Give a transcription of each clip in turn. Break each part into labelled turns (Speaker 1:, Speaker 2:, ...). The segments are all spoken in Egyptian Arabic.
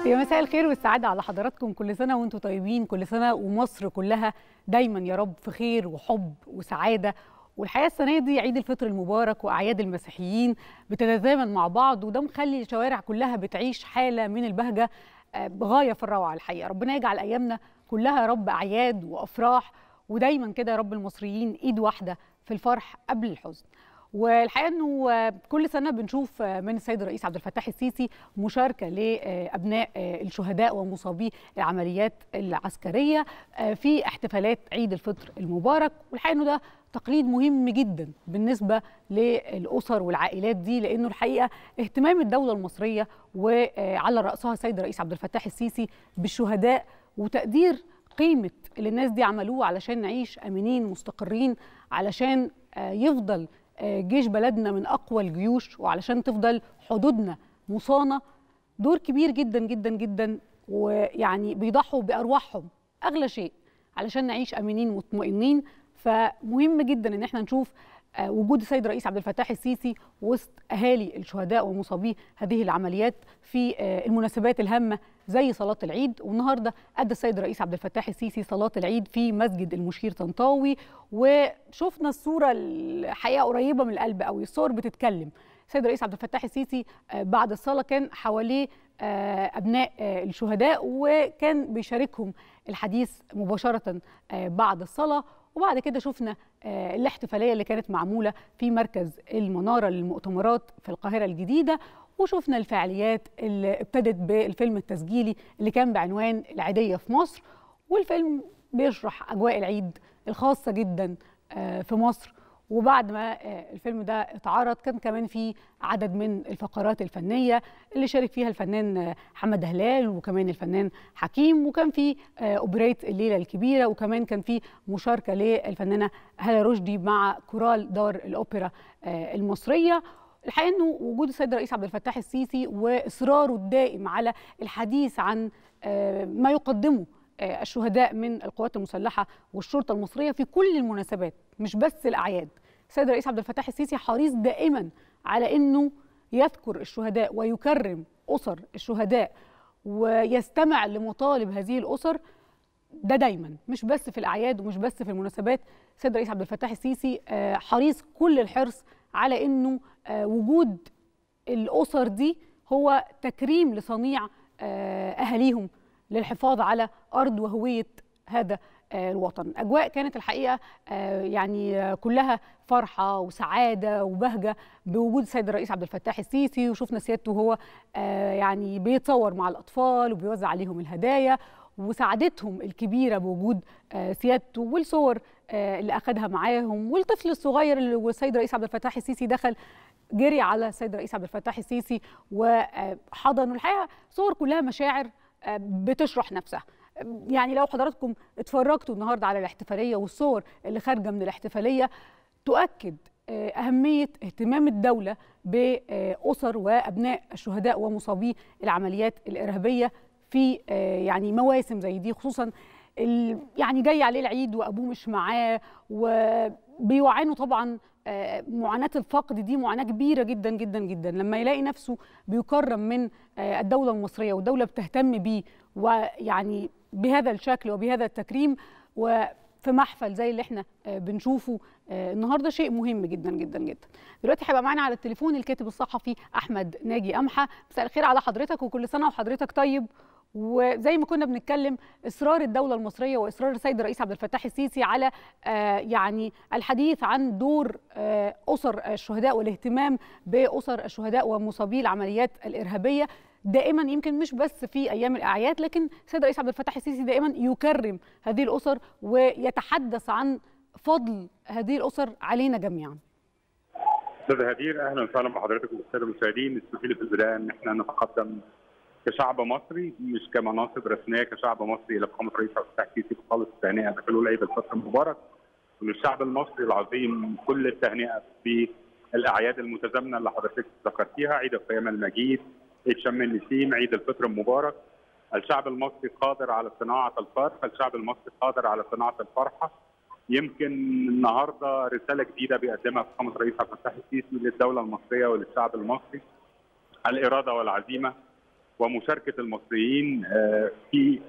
Speaker 1: يا مساء الخير والسعادة على حضراتكم كل سنة وانتم طيبين كل سنة ومصر كلها دايما يا رب في خير وحب وسعادة والحقيقة السنة دي عيد الفطر المبارك وأعياد المسيحيين بتتزامن مع بعض وده مخلي الشوارع كلها بتعيش حالة من البهجة بغاية في الروعة الحقيقة ربنا يجعل أيامنا كلها يا رب أعياد وأفراح ودايما كده يا رب المصريين إيد واحدة في الفرح قبل الحزن والحقيقه انه كل سنه بنشوف من السيد الرئيس عبد الفتاح السيسي مشاركه لابناء الشهداء ومصابي العمليات العسكريه في احتفالات عيد الفطر المبارك والحقيقه انه ده تقليد مهم جدا بالنسبه للاسر والعائلات دي لانه الحقيقه اهتمام الدوله المصريه وعلى راسها السيد الرئيس عبد الفتاح السيسي بالشهداء وتقدير قيمه اللي الناس دي عملوه علشان نعيش امنين مستقرين علشان يفضل جيش بلدنا من اقوى الجيوش وعلشان تفضل حدودنا مصانه دور كبير جدا جدا جدا ويعني بيضحوا بارواحهم اغلى شيء علشان نعيش امنين مطمئنين فمهم جدا ان احنا نشوف وجود السيد الرئيس عبد الفتاح السيسي وسط اهالي الشهداء ومصابي هذه العمليات في المناسبات الهامه زي صلاه العيد والنهارده ادى السيد الرئيس عبد الفتاح السيسي صلاه العيد في مسجد المشير طنطاوي وشفنا الصوره الحقيقه قريبه من القلب قوي الصور بتتكلم السيد الرئيس عبد الفتاح السيسي بعد الصلاه كان حواليه ابناء الشهداء وكان بيشاركهم الحديث مباشره بعد الصلاه وبعد كده شفنا الاحتفاليه اللي كانت معموله في مركز المناره للمؤتمرات في القاهره الجديده وشفنا الفعاليات اللي ابتدت بالفيلم التسجيلي اللي كان بعنوان العيديه في مصر والفيلم بيشرح اجواء العيد الخاصه جدا في مصر وبعد ما الفيلم ده اتعرض كان كمان في عدد من الفقرات الفنيه اللي شارك فيها الفنان حمد هلال وكمان الفنان حكيم وكان في اوبريت الليله الكبيره وكمان كان في مشاركه للفنانه هلا رشدي مع كورال دار الاوبرا المصريه الحقيقه انه وجود السيد الرئيس عبد الفتاح السيسي واصراره الدائم على الحديث عن ما يقدمه الشهداء من القوات المسلحه والشرطه المصريه في كل المناسبات مش بس الاعياد السيد الرئيس عبد الفتاح السيسي حريص دائما على انه يذكر الشهداء ويكرم اسر الشهداء ويستمع لمطالب هذه الاسر ده دايما مش بس في الاعياد ومش بس في المناسبات السيد الرئيس عبد الفتاح السيسي حريص كل الحرص على انه وجود الاسر دي هو تكريم لصنيع اهاليهم للحفاظ على ارض وهويه هذا الوطن اجواء كانت الحقيقه يعني كلها فرحه وسعاده وبهجه بوجود السيد الرئيس عبد الفتاح السيسي وشفنا سيادته وهو يعني بيتصور مع الاطفال وبيوزع عليهم الهدايا وسعادتهم الكبيره بوجود سيادته والصور اللي اخذها معاهم والطفل الصغير اللي والسيد الرئيس عبد الفتاح السيسي دخل جري على السيد الرئيس عبد الفتاح السيسي وحضنه الحقيقه صور كلها مشاعر بتشرح نفسها يعني لو حضراتكم اتفرجتوا النهارده على الاحتفاليه والصور اللي خارجه من الاحتفاليه تؤكد اهميه اهتمام الدوله باسر وابناء الشهداء ومصابي العمليات الارهابيه في يعني مواسم زي دي خصوصا يعني جاي عليه العيد وابوه مش معاه وبيعانوا طبعا معاناه الفقد دي معاناه كبيره جدا جدا جدا لما يلاقي نفسه بيكرم من الدوله المصريه والدوله بتهتم بيه ويعني بهذا الشكل وبهذا التكريم وفي محفل زي اللي احنا بنشوفه النهارده شيء مهم جدا جدا جدا دلوقتي هيبقى معانا على التليفون الكاتب الصحفي احمد ناجي امحى مساء الخير على حضرتك وكل سنه وحضرتك طيب وزي ما كنا بنتكلم اصرار الدوله المصريه واصرار السيد الرئيس عبد الفتاح السيسي على يعني الحديث عن دور اسر الشهداء والاهتمام باسر الشهداء ومصابي العمليات الارهابيه دائما يمكن مش بس في ايام الاعياد لكن السيد الرئيس عبد الفتاح السيسي دائما يكرم هذه الاسر ويتحدث عن فضل هذه الاسر علينا جميعا.
Speaker 2: استاذ هدير اهلا وسهلا بحضرتك والساده المشاهدين اسمحوا لي في البدايه ان احنا نتقدم كشعب مصري مش كمناصب رسميه كشعب مصري لفخامه الرئيس عبد الفتاح السيسي بخالص التهنئه بحلول عيد الفطر المبارك وللشعب المصري العظيم كل التهنئه في الاعياد المتزامنه اللي حضرتك ذكرتيها عيد القيامه المجيد عيد شم النسيم عيد الفطر المبارك الشعب المصري قادر على صناعه الفرح الشعب المصري قادر على صناعه الفرحه يمكن النهارده رساله جديده بيقدمها فخامه الرئيس عبد الفتاح السيسي للدوله المصريه وللشعب المصري الاراده والعزيمه ومشاركه المصريين في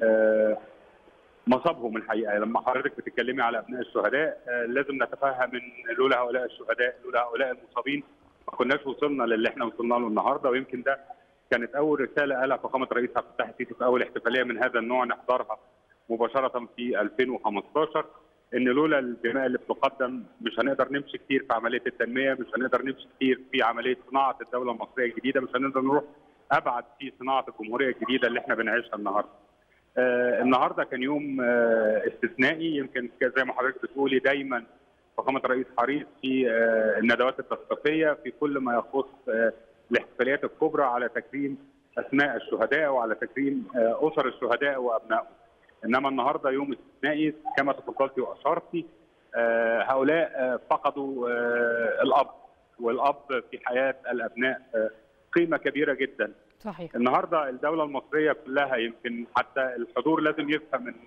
Speaker 2: مصابهم الحقيقه لما حضرتك بتتكلمي على ابناء الشهداء لازم نتفهم ان لولا هؤلاء الشهداء لولا هؤلاء المصابين ما كناش وصلنا للي احنا وصلنا له النهارده ويمكن ده كانت اول رساله قالها فخامه الرئيس عبد الفتاح السيسي في اول احتفاليه من هذا النوع نحضرها مباشره في 2015 ان لولا الدماء اللي بتقدم مش هنقدر نمشي كتير في عمليه التنميه، مش هنقدر نمشي كتير في عمليه صناعه الدوله المصريه الجديده، مش هنقدر نروح ابعد في صناعه الجمهوريه الجديده اللي احنا بنعيشها النهارده. آه النهارده كان يوم آه استثنائي يمكن زي ما حضرتك بتقولي دايما فخامه الرئيس حريص في آه الندوات التثقيفيه في كل ما يخص آه الاحتفاليات الكبرى على تكريم اسماء الشهداء وعلى تكريم آه اسر الشهداء وابنائهم. انما النهارده يوم استثنائي كما تفضلتي واشرتي آه هؤلاء آه فقدوا آه الاب والاب في حياه الابناء قيمه كبيره جدا
Speaker 1: صحيح
Speaker 2: النهارده الدوله المصريه كلها يمكن حتى الحضور لازم يفهم ان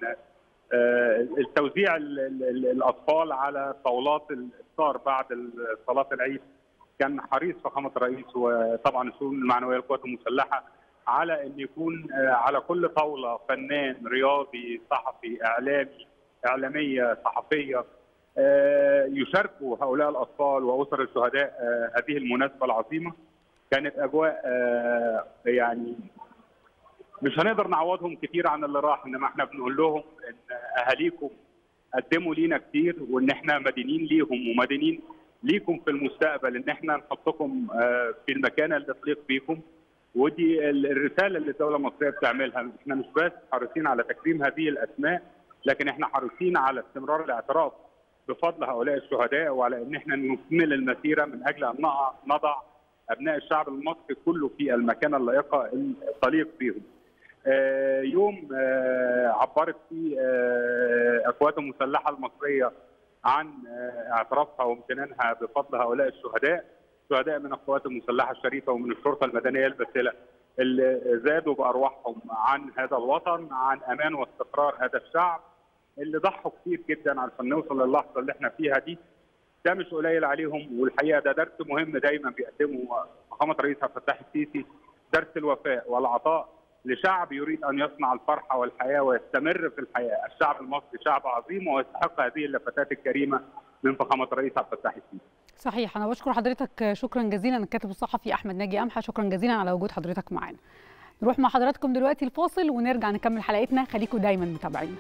Speaker 2: التوزيع الاطفال على طاولات الافطار بعد صلاه العيد كان حريص فخامه الرئيس وطبعا الشؤون المعنويه للقوات المسلحه على ان يكون على كل طاوله فنان رياضي صحفي اعلامي اعلاميه صحفيه يشاركوا هؤلاء الاطفال واسر الشهداء هذه المناسبه العظيمه كانت اجواء يعني مش هنقدر نعوضهم كتير عن اللي راح انما احنا بنقول لهم ان اهاليكم قدموا لينا كتير وان احنا مدينين ليهم ومدينين ليكم في المستقبل ان احنا نحطكم في المكانه اللي تليق بيكم ودي الرساله اللي الدوله المصريه بتعملها احنا مش بس حريصين على تكريم هذه الاسماء لكن احنا حريصين على استمرار الاعتراف بفضل هؤلاء الشهداء وعلى ان احنا نكمل المسيره من اجل ان نضع ابناء الشعب المصري كله في المكانه اللائقه التليق بهم. آه يوم آه عبرت فيه آه القوات المسلحه المصريه عن اعترافها وامتنانها بفضل هؤلاء الشهداء شهداء من القوات المسلحه الشريفه ومن الشرطه المدنيه الباسله اللي زادوا بارواحهم عن هذا الوطن عن امان واستقرار هذا الشعب اللي ضحوا كتير جدا عشان نوصل للحظه اللي احنا فيها دي ده مش قليل عليهم والحقيقه ده درس مهم دايما بيقدمه فخامه الرئيس عبد الفتاح السيسي درس الوفاء والعطاء لشعب يريد ان يصنع الفرحه والحياه ويستمر في الحياه، الشعب المصري شعب عظيم ويستحق هذه اللفتات الكريمه من فخامه الرئيس عبد الفتاح السيسي.
Speaker 1: صحيح انا بشكر حضرتك شكرا جزيلا الكاتب الصحفي احمد ناجي امحى شكرا جزيلا على وجود حضرتك معانا. نروح مع حضراتكم دلوقتي الفاصل ونرجع نكمل حلقتنا خليكم دايما متابعينا.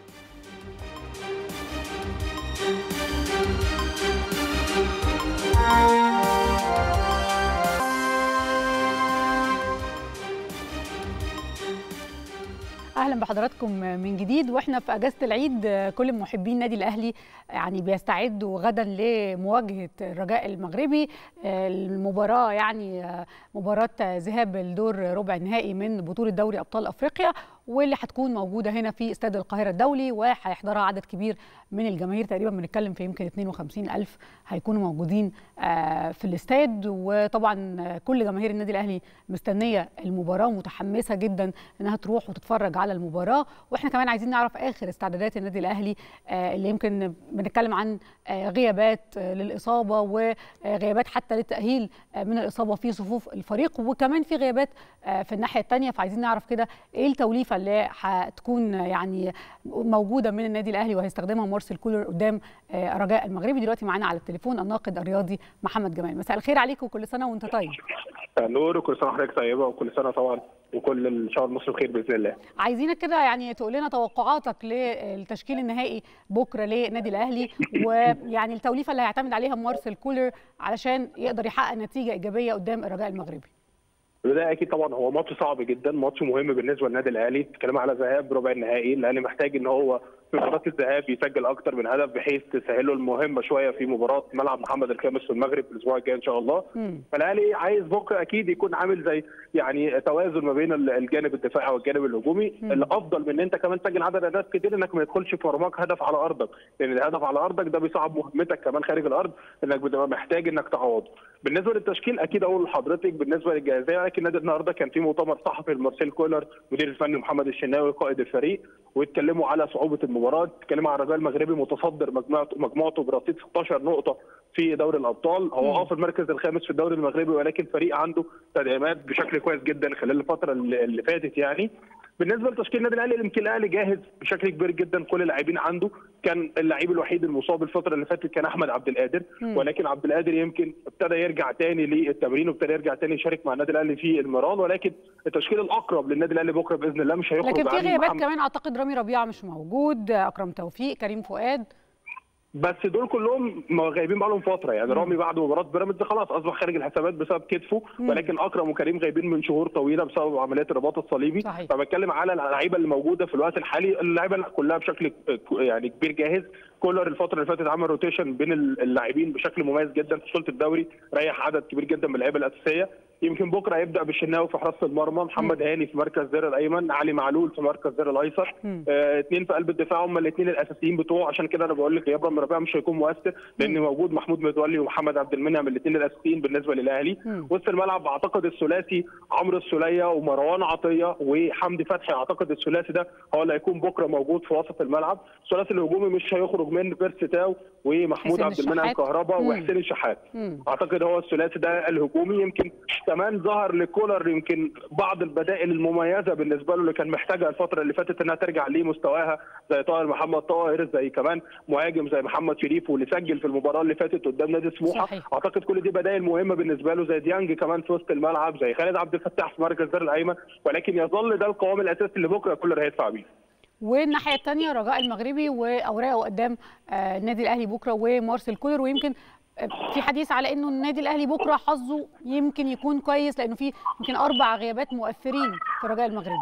Speaker 1: اهلا بحضراتكم من جديد واحنا في اجازه العيد كل محبين النادي الاهلي يعني بيستعدوا غدا لمواجهه الرجاء المغربي المباراه يعني مباراه ذهاب الدور ربع النهائي من بطوله دوري ابطال افريقيا واللي هتكون موجوده هنا في استاد القاهره الدولي وهيحضرها عدد كبير من الجماهير تقريبا بنتكلم في يمكن 52 الف هيكونوا موجودين في الاستاد وطبعا كل جماهير النادي الاهلي مستنيه المباراه ومتحمسه جدا انها تروح وتتفرج على المباراه واحنا كمان عايزين نعرف اخر استعدادات النادي الاهلي اللي يمكن بنتكلم عن غيابات للاصابه وغيابات حتى للتاهيل من الاصابه في صفوف الفريق وكمان في غيابات في الناحيه الثانيه فعايزين نعرف كده ايه التوليفه اللي هتكون يعني موجوده من النادي الاهلي وهيستخدمها مارسيل كولر قدام رجاء المغربي دلوقتي معانا على التليفون الناقد الرياضي محمد جمال مساء الخير عليك وكل سنه وانت طيب
Speaker 3: نور وكل سنه وحضرتك طيبه وكل سنه طبعا وكل الشعب المصري بخير باذن الله
Speaker 1: عايزينك كده يعني تقول لنا توقعاتك للتشكيل النهائي بكره للنادي الاهلي ويعني التوليفه اللي هيعتمد عليها مارسيل كولر علشان يقدر يحقق نتيجه ايجابيه قدام الرجاء المغربي
Speaker 3: ده اكيد طبعا هو ماتش صعب جدا ماتش مهم بالنسبه للنادي الاهلي بتتكلم على ذهاب ربع النهائي الاهلي محتاج ان هو في مباراه الذهاب يسجل اكتر من هدف بحيث تسهله المهمه شويه في مباراه ملعب محمد الخامس في المغرب الاسبوع الجاي ان شاء الله فالاهلي عايز بكره اكيد يكون عامل زي يعني توازن ما بين الجانب الدفاعي والجانب الهجومي الافضل من ان انت كمان تسجل عدد اهداف كتير انك ما يدخلش في مرماك هدف على ارضك لان الهدف على ارضك ده بيصعب مهمتك كمان خارج الارض انك بتبقى محتاج انك تعوضه بالنسبه للتشكيل اكيد اقول لحضرتك بالنسبه للجاهزيه لكن النادي النهارده كان في مؤتمر صحفي لمارسيل كولر مدير الفني محمد الشناوي قائد الفريق واتكلموا على صعوبه المباراه المباراه بتتكلم عن الرجاء المغربي متصدر مجموعته مجموعته برصيد 16 نقطه في دوري الابطال هو اه في المركز الخامس في الدوري المغربي ولكن فريق عنده تدعيمات بشكل كويس جدا خلال الفتره اللي فاتت يعني بالنسبه لتشكيل النادي الاهلي يمكن الاهلي جاهز بشكل كبير جدا كل اللاعبين عنده كان اللعيب الوحيد المصاب الفتره اللي فاتت كان احمد عبد القادر ولكن عبد القادر يمكن ابتدى يرجع تاني للتمرين وابتدى يرجع تاني يشارك مع النادي الاهلي في المران ولكن التشكيل الاقرب للنادي الاهلي بكره باذن الله مش هيخرج
Speaker 1: لكن في غيابات كمان اعتقد رامي ربيعه مش موجود اكرم توفيق كريم فؤاد
Speaker 3: بس دول كلهم غايبين بقالهم فتره يعني رامي بعد مباراه بيراميدز خلاص اصبح خارج الحسابات بسبب كتفه مم. ولكن اكرم وكريم غايبين من شهور طويله بسبب عمليات الرباط الصليبي صحيح. فبتكلم على اللعيبه اللي موجوده في الوقت الحالي اللعيبه كلها بشكل يعني كبير جاهز كولر الفتره اللي فاتت عمل روتيشن بين اللاعبين بشكل مميز جدا في بطوله الدوري ريح عدد كبير جدا من اللعيبه الاساسيه يمكن بكره هيبدا بالشناوي في حراسه المرمى محمد هاني في مركز زر الايمن علي معلول في مركز زر الايسر اثنين آه في قلب الدفاع هم الاثنين الاساسيين بتوعه عشان كده انا بقول لك غياب رامي ربيعه مش هيكون مؤثر لان موجود محمود متولي ومحمد عبد المنعم الاثنين الاساسيين بالنسبه للاهلي وسط الملعب اعتقد الثلاثي عمرو السوليه ومروان عطيه وحمدي فتحي اعتقد الثلاثي ده هو اللي هيكون بكره موجود في وسط الملعب الثلاثي الهجومي مش هيخرج من بيرسي تاو ومحمود عبد المنعم كهربا وحسين الشحات اعتقد هو الثلاثي ده الهجومي يمكن كمان ظهر لكولر يمكن بعض البدائل المميزه بالنسبه له اللي كان محتاجها الفتره اللي فاتت انها ترجع لمستواها زي طاهر محمد طاهر زي كمان مهاجم زي محمد شريف واللي سجل في المباراه اللي فاتت قدام نادي سموحه اعتقد كل دي بدائل مهمه بالنسبه له زي ديانج كمان في وسط الملعب زي خالد عبد الفتاح في مركز الزر الايمن ولكن يظل ده القوام الاساسي اللي بكره كولر هيدفع بيه
Speaker 1: والناحيه الثانيه رجاء المغربي واوراقه قدام النادي الاهلي بكره ومارسيل كولر ويمكن في حديث على انه النادي الاهلي بكره حظه يمكن يكون كويس لانه في يمكن اربع غيابات مؤثرين في رجاء المغربي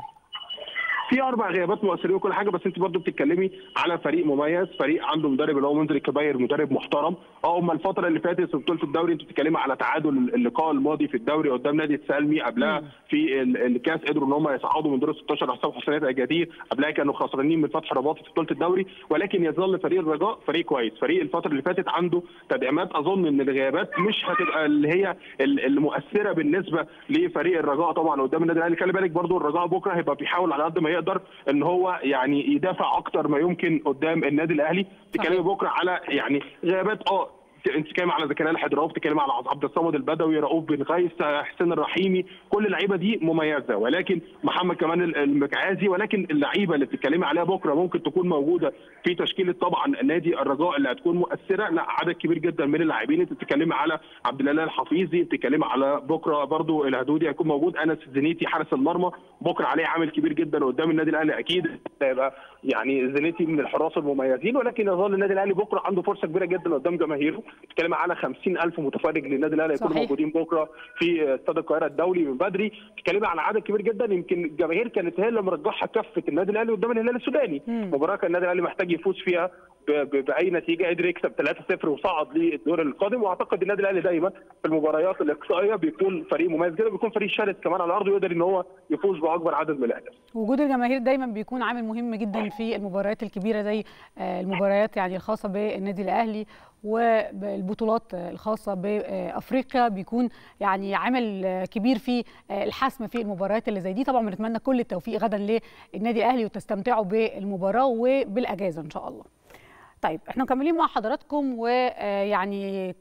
Speaker 3: في اربع غيابات مؤثرين وكل حاجه بس انت برضه بتتكلمي على فريق مميز فريق عنده مدرب اللي هو منذر الكباير مدرب محترم اه هم الفتره اللي فاتت في بطوله الدوري انت بتتكلمي على تعادل اللقاء الماضي في الدوري قدام نادي السالمي قبلها في الكاس قدروا ان هم يصعدوا من دور 16 حساب حسنات اجادير قبلها كانوا خسرانين من فتح رباطي في بطوله الدوري ولكن يظل فريق الرجاء فريق كويس فريق الفتره اللي فاتت عنده تدعيمات اظن ان الغيابات مش هتبقى اللي هي المؤثره بالنسبه لفريق الرجاء طبعا قدام النادي الاهلي خلي بالك برضه الرجاء بكره هيبقى بيحاول على قد ما يقدر ان هو يعني يدافع اكتر ما يمكن قدام النادي الاهلي تتكلمي بكره على يعني غيابات اه انت بتتكلم على زكريا الحدراوي بتتكلم على عبد الصمد البدوي رؤوف بن غيث حسين الرحيمي كل اللعيبه دي مميزه ولكن محمد كمان المكعازي ولكن اللعيبه اللي بتتكلمي عليها بكره ممكن تكون موجوده في تشكيله طبعا نادي الرجاء اللي هتكون مؤثره لا عدد كبير جدا من اللاعبين انت بتتكلمي على عبد الاله الحفيظي بتتكلمي على بكره برضو الهدودي هيكون موجود انس الزنيتي حارس المرمى بكره عليه عامل كبير جدا قدام النادي الاهلي اكيد هيبقى يعني الزنيتي من الحراس المميزين ولكن يظل النادي الاهلي بكره عنده فرصه كبيره جدا قدام جماهيره بتتكلم على 50000 متفرج للنادي الاهلي هيكونوا موجودين بكره في استاد القاهره الدولي من بدري بتتكلم على عدد كبير جدا يمكن الجماهير كانت هي اللي مرجحه كفه النادي الاهلي قدام الهلال السوداني مباراه كان النادي الاهلي محتاج يفوز فيها باي نتيجه قدر يكسب 3-0 وصعد للدور القادم واعتقد النادي الاهلي دايما في المباريات الاقصائيه بيكون فريق مميز جدا بيكون فريق شرس كمان على ارضه يقدر ان هو يفوز باكبر عدد من الاهداف.
Speaker 1: وجود الجماهير دايما بيكون عامل مهم جدا في المباريات الكبيره زي المباريات يعني الخاصه بالنادي الاهلي والبطولات الخاصه بافريقيا بيكون يعني عامل كبير في الحسم في المباريات اللي زي دي طبعا بنتمنى كل التوفيق غدا للنادي الاهلي وتستمتعوا بالمباراه وبالاجازه ان شاء الله. طيب احنا مكملين مع حضراتكم ويعني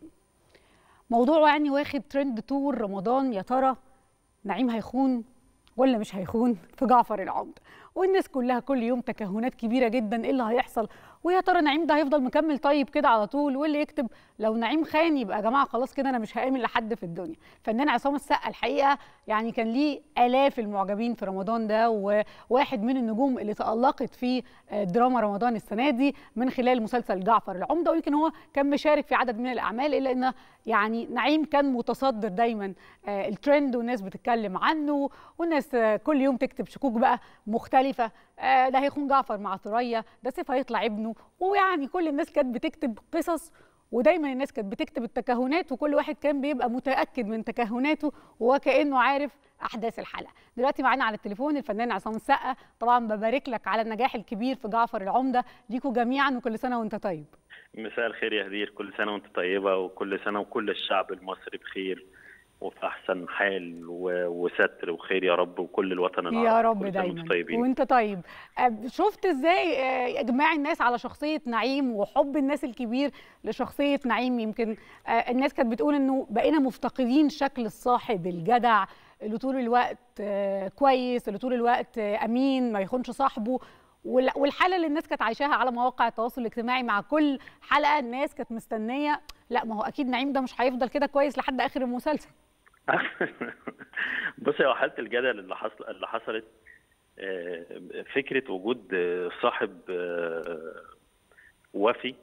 Speaker 1: موضوع يعني واخد ترند تور رمضان يا ترى نعيم هيخون ولا مش هيخون في جعفر العمده والناس كلها كل يوم تكهنات كبيره جدا ايه اللي هيحصل ويا ترى نعيم ده هيفضل مكمل طيب كده على طول واللي يكتب لو نعيم خان يبقى يا جماعه خلاص كده انا مش هامن لحد في الدنيا فنان عصام السقا الحقيقه يعني كان ليه الاف المعجبين في رمضان ده وواحد من النجوم اللي تالقت في دراما رمضان السنه دي من خلال مسلسل جعفر العمده ويمكن هو كان مشارك في عدد من الاعمال الا ان يعني نعيم كان متصدر دايما الترند والناس بتتكلم عنه والناس كل يوم تكتب شكوك بقى مختلفه ده هيخون جعفر مع ثريا ده سيف هيطلع ابنه ويعني كل الناس كانت بتكتب قصص ودايما الناس كانت بتكتب التكهنات وكل واحد كان بيبقى متاكد من تكهناته وكانه عارف احداث الحلقه دلوقتي معانا على التليفون الفنان عصام السقا طبعا ببارك لك على النجاح الكبير في جعفر العمده ليكوا جميعا وكل سنه وانت طيب
Speaker 4: مساء الخير يا هدير كل سنه وانت طيبه وكل سنه وكل الشعب المصري بخير وفي احسن حال و- وستر وخير يا رب وكل الوطن العربي
Speaker 1: يا رب
Speaker 4: كل سنة وانتم
Speaker 1: دايما
Speaker 4: طيبين
Speaker 1: وانت طيب أه، شفت ازاي أه، اجماع الناس على شخصيه نعيم وحب الناس الكبير لشخصيه نعيم يمكن أه، الناس كانت بتقول انه بقينا مفتقدين شكل الصاحب الجدع اللي طول الوقت أه، كويس اللي طول الوقت أه، امين ما يخونش صاحبه وال- والحاله اللي الناس كانت عايشاها على مواقع التواصل الاجتماعي مع كل حلقه الناس كانت مستنيه لا ما هو اكيد نعيم ده مش هيفضل كده كويس لحد اخر المسلسل
Speaker 4: بصي هو حاله الجدل اللي حصل اللي حصلت آه، فكره وجود آه، صاحب آه، وفي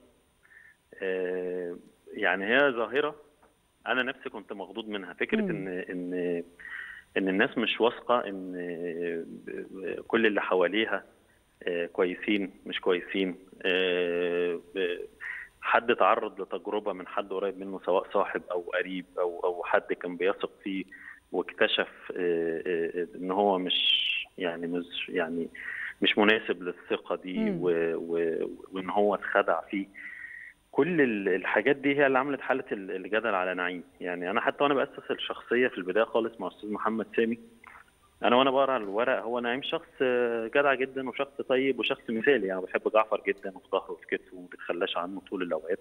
Speaker 4: آه، يعني هي ظاهره انا نفسي كنت مخضوض منها فكره
Speaker 1: مم.
Speaker 4: ان ان ان الناس مش واثقه ان آه، كل اللي حواليها آه، كويسين مش كويسين آه، ب- حد تعرض لتجربه من حد قريب منه سواء صاحب او قريب او او حد كان بيثق فيه واكتشف آه، آه، ان هو مش يعني مش يعني مش مناسب للثقه دي
Speaker 1: مم.
Speaker 4: و- و- وان هو اتخدع فيه كل ال- الحاجات دي هي اللي عملت حاله ال- الجدل على نعيم يعني انا حتى وانا باسس الشخصيه في البدايه خالص مع استاذ محمد سامي انا وانا بقرا الورق هو نعيم شخص آه، جدع جدا وشخص طيب وشخص مثالي يعني بحب جعفر جدا وفي ظهره وفي كتفه وما بتخلاش عنه طول الاوقات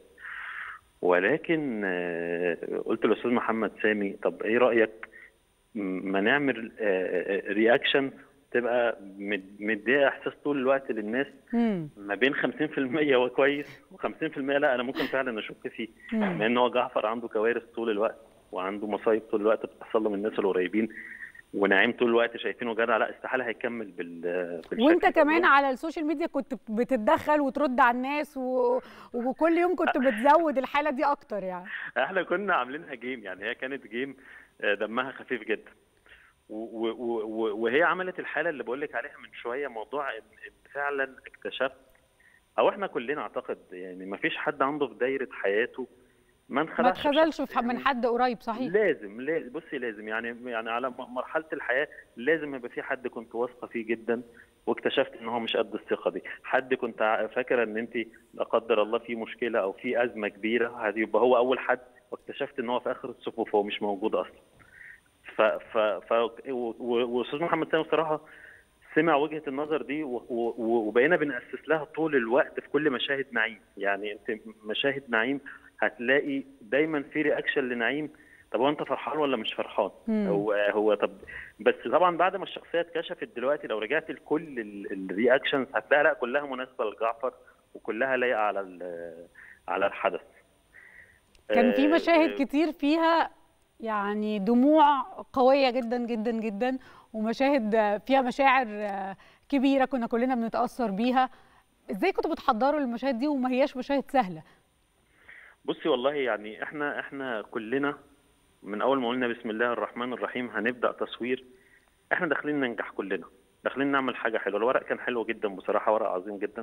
Speaker 4: ولكن آه، قلت للاستاذ محمد سامي طب ايه رايك م- ما نعمل رياكشن تبقى مد- مديه احساس طول الوقت للناس
Speaker 1: مم.
Speaker 4: ما بين 50% هو كويس و50% لا انا ممكن فعلا اشك فيه
Speaker 1: مم.
Speaker 4: لان هو جعفر عنده كوارث طول الوقت وعنده مصايب طول الوقت بتحصل له من الناس القريبين ونعيم طول الوقت شايفينه جدع لا استحاله هيكمل بال بالشكل
Speaker 1: وانت
Speaker 4: ده.
Speaker 1: كمان على السوشيال ميديا كنت بتتدخل وترد على الناس و... وكل يوم كنت بتزود الحاله دي اكتر يعني
Speaker 4: احنا كنا عاملينها جيم يعني هي كانت جيم آه، دمها خفيف جدا و- و- و- وهي عملت الحاله اللي بقول لك عليها من شويه موضوع ان إن فعلا اكتشفت او احنا كلنا اعتقد يعني ما فيش حد عنده في دايره حياته ما
Speaker 1: ما
Speaker 4: انخدعش
Speaker 1: اتخذلش
Speaker 4: بشخص
Speaker 1: في- من
Speaker 4: يعني
Speaker 1: حد قريب صحيح
Speaker 4: لازم لازم بصي لازم يعني يعني على م- مرحله الحياه لازم يبقى في حد كنت واثقه فيه جدا واكتشفت ان هو مش قد الثقه دي حد كنت ع- فاكره ان انت لا قدر الله في مشكله او في ازمه كبيره هيبقى هو اول حد واكتشفت ان هو في اخر الصفوف هو مش موجود اصلا ف ف ف و- و- واستاذ محمد سامي بصراحه سمع وجهه النظر دي و- و- وبقينا بنأسس لها طول الوقت في كل مشاهد نعيم يعني انت مشاهد نعيم هتلاقي دايما في رياكشن لنعيم طب هو انت فرحان ولا مش فرحان
Speaker 1: مم.
Speaker 4: هو هو طب بس طبعا بعد ما الشخصيه اتكشفت دلوقتي لو رجعت لكل الرياكشنز هتلاقي لا كلها مناسبه لجعفر وكلها لايقه على ال- على الحدث
Speaker 1: كان في
Speaker 4: آه،
Speaker 1: مشاهد
Speaker 4: آه،
Speaker 1: كتير فيها يعني دموع قوية جدا جدا جدا ومشاهد فيها مشاعر كبيرة كنا كلنا بنتأثر بيها ازاي كنتوا بتحضروا المشاهد دي وما هياش مشاهد سهلة
Speaker 4: بصي والله يعني احنا احنا كلنا من اول ما قلنا بسم الله الرحمن الرحيم هنبدا تصوير احنا داخلين ننجح كلنا داخلين نعمل حاجه حلوه الورق كان حلو جدا بصراحه ورق عظيم جدا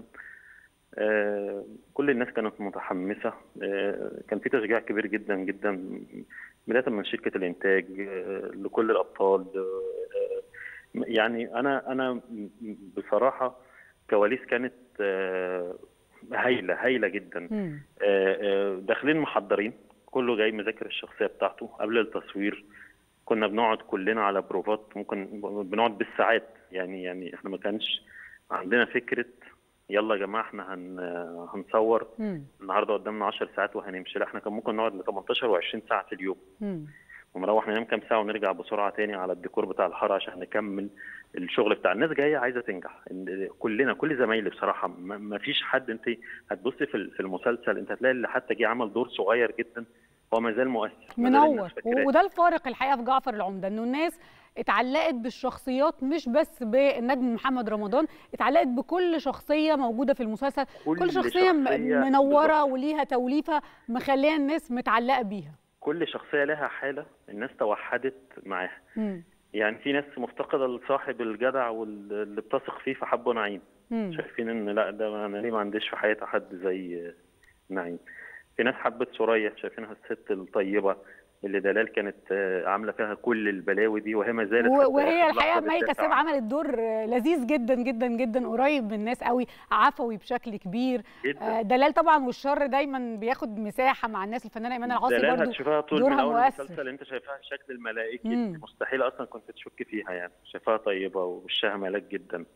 Speaker 4: آه كل الناس كانت متحمسه آه كان في تشجيع كبير جدا جدا بدايه من شركه الانتاج آه لكل الابطال آه يعني انا انا بصراحه كواليس كانت آه هايله هايله جدا
Speaker 1: مم.
Speaker 4: آه، آه، داخلين محضرين كله جاي مذاكر الشخصيه بتاعته قبل التصوير كنا بنقعد كلنا على بروفات ممكن بنقعد بالساعات يعني يعني احنا ما كانش عندنا فكره يلا يا جماعه احنا هن هنصور
Speaker 1: مم.
Speaker 4: النهارده قدامنا 10 ساعات وهنمشي لا احنا كان ممكن نقعد ل 18 و20 ساعه في اليوم
Speaker 1: مم.
Speaker 4: ونروح ننام كام ساعه ونرجع بسرعه تاني على الديكور بتاع الحاره عشان نكمل الشغل بتاع الناس جايه عايزه تنجح إن- كلنا كل زمايلي بصراحه ما ما فيش حد انت هتبصي في ال- في المسلسل انت هتلاقي اللي حتى جه عمل دور صغير جدا هو ما زال مؤثر ما زال الناس
Speaker 1: منور
Speaker 4: فاكراه.
Speaker 1: وده الفارق الحقيقه في جعفر العمده انه الناس اتعلقت بالشخصيات مش بس بالنجم محمد رمضان اتعلقت بكل شخصيه موجوده في المسلسل كل شخصيه م- منوره
Speaker 4: بالظبط.
Speaker 1: وليها توليفه مخليه الناس متعلقه بيها
Speaker 4: كل شخصيه لها حاله الناس توحدت معاها
Speaker 1: مم.
Speaker 4: يعني في ناس مفتقده لصاحب الجدع واللي بتثق فيه فحبوا نعيم
Speaker 1: مم.
Speaker 4: شايفين ان لا ده انا ليه ما عنديش في حياتي حد زي نعيم في ناس حبت سوريا شايفينها الست الطيبه اللي دلال كانت آه، عامله فيها كل البلاوي دي وهي ما زالت
Speaker 1: و-
Speaker 4: حتى
Speaker 1: وهي
Speaker 4: آخر
Speaker 1: الحقيقه
Speaker 4: لحظة
Speaker 1: مي
Speaker 4: بتدافع
Speaker 1: كساب
Speaker 4: عنها.
Speaker 1: عملت دور لذيذ جدا جدا جدا قريب من الناس قوي عفوي بشكل كبير
Speaker 4: جدا
Speaker 1: آه، دلال طبعا والشر دايما بياخد مساحه مع الناس الفنانه ايمان العاصي
Speaker 4: دلال
Speaker 1: برضو
Speaker 4: هتشوفها طول
Speaker 1: دورها
Speaker 4: من اول
Speaker 1: مؤثر.
Speaker 4: المسلسل انت شايفاها الشكل الملائكي
Speaker 1: مم.
Speaker 4: مستحيل اصلا كنت تشك فيها يعني شايفاها طيبه ووشها ملاك جدا